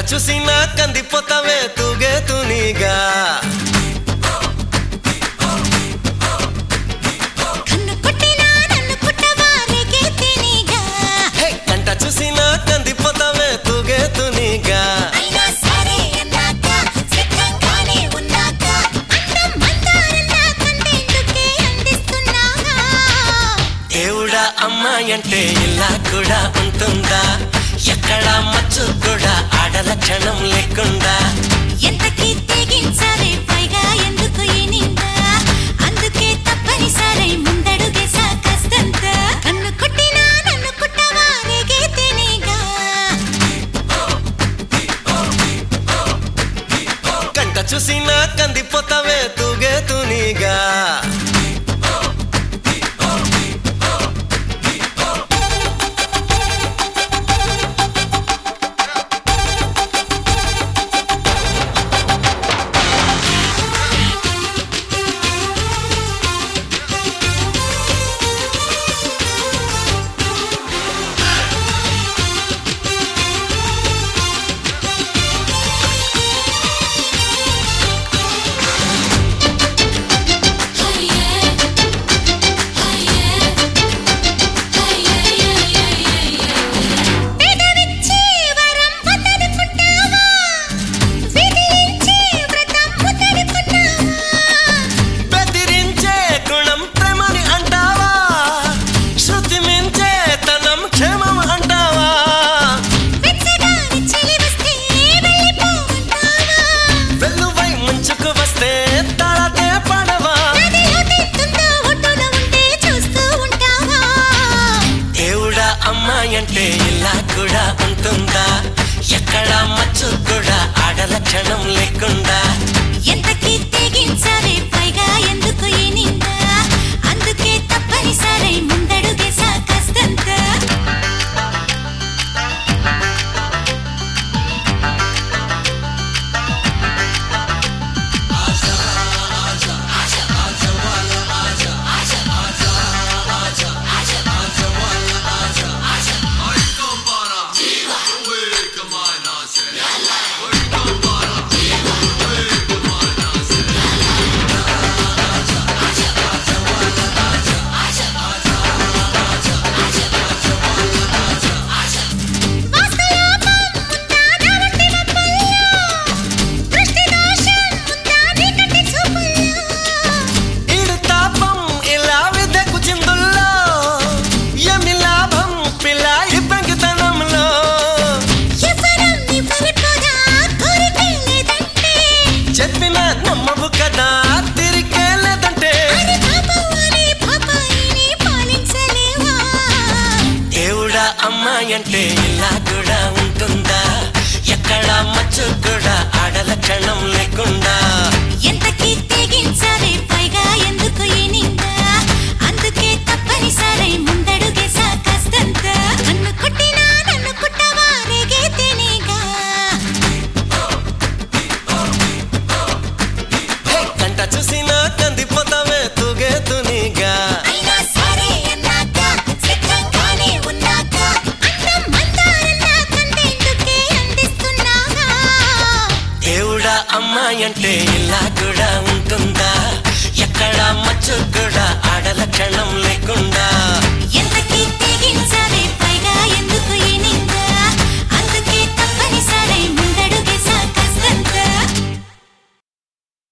చూసినా కందిపోతావే తూగే తునిగా కన్ను కొట్టినా నన్ను కుట్టవా రేగే తినిగా హే కంట చూసినా కందిపోతావే తూగే తునిగా అయినా సరే అన్నాక సిద్ధంగానే ఉన్నాక అందం మందారంలా కంటేందుకే అందిస్తున్నాగా దేవుడా అమ్మాయి అంటే ఇలా కూడా ఉంటుందా ఎక్కడ మచ్చు కూడా ఆడల క్షణం లేకుండా ఎంతకీ తెగించావే పైగా ఎందుకు ఈ నింద అందుకే తప్పనిసరై ముందడుగేసా కష్టంత కన్ను కొట్టినా నన్ను కుట్టవా రేగే తినిగా కంట చూసినా కందిపోతావే తూగే తునిగా పెదవిచ్చి వరం పొందనుకుంటావా విధించి వ్రతం ముద్దనుకుంటావా బెదిరించే గుణం ప్రేమని అంటావా శృతి మించే తనం క్షేమం అంటావా వెచ్చగాని చలి వస్తే వెళ్ళిపోమంటావా వెల్లువై ముంచుకు వస్తే తడతే పడవా నదిలో తెత్తుందో ఒడ్డున ఉంటే చూస్తూ ఉంటావా దేవుడా అమ్మాయి అంటే ఇలా కూడా ఉంటుందా ఎక్కడ మచ్చు కూడా ఆడల క్షణం లేకుండా ఎంతకీ తెగించావే పైగా ఎందుకు ఈ నింద అందుకే తప్పనిసరై ముందడుగేసా కష్టంత వాస్తలోపం ఉందా నా వంటి వప్పల్లో దృష్టి దోషం ఉందా నీ కంటి చూపుల్లో ఇడు తాపం ఇలా విదకు చిందుల్లో ఎమి లాభం పిల్ల ఈ పెంకితనంలో ఎవరం నీ పరిపోదా కోరికే లేదంటే చెప్పిన నమ్మవు కదా తిరిగే లేదంటే అరే పాపం అరే పాపాయిని పాలించలేవా దేవుడా అమ్మాయి అంటే ఇలా కూడా ఉంటుందా ఎక్కడ మచ్చు కూడా ఆడల క్షణం లేకుండా ఎంతకీ తెగించావే పైగా ఎందుకు ఈ నింద అందుకే తప్పనిసరై ముందడుగేసా కష్టంత నన్ను కొట్టినా నన్ను కుట్టవా రేగే తినిగా హే, కంట చూసినా కందిపోతావే తూగే తునిగా అయినా సరే అన్నాక సిద్ధంగానే ఉన్నాక అందం మందారంలా కంటేందుకే అందిస్తున్నాగా దేవుడా అమ్మాయి అంటే ఇలా కూడా ఉంటుందా ఎక్కడ మచ్చు కూడా ఆడల క్షణం లేకుండా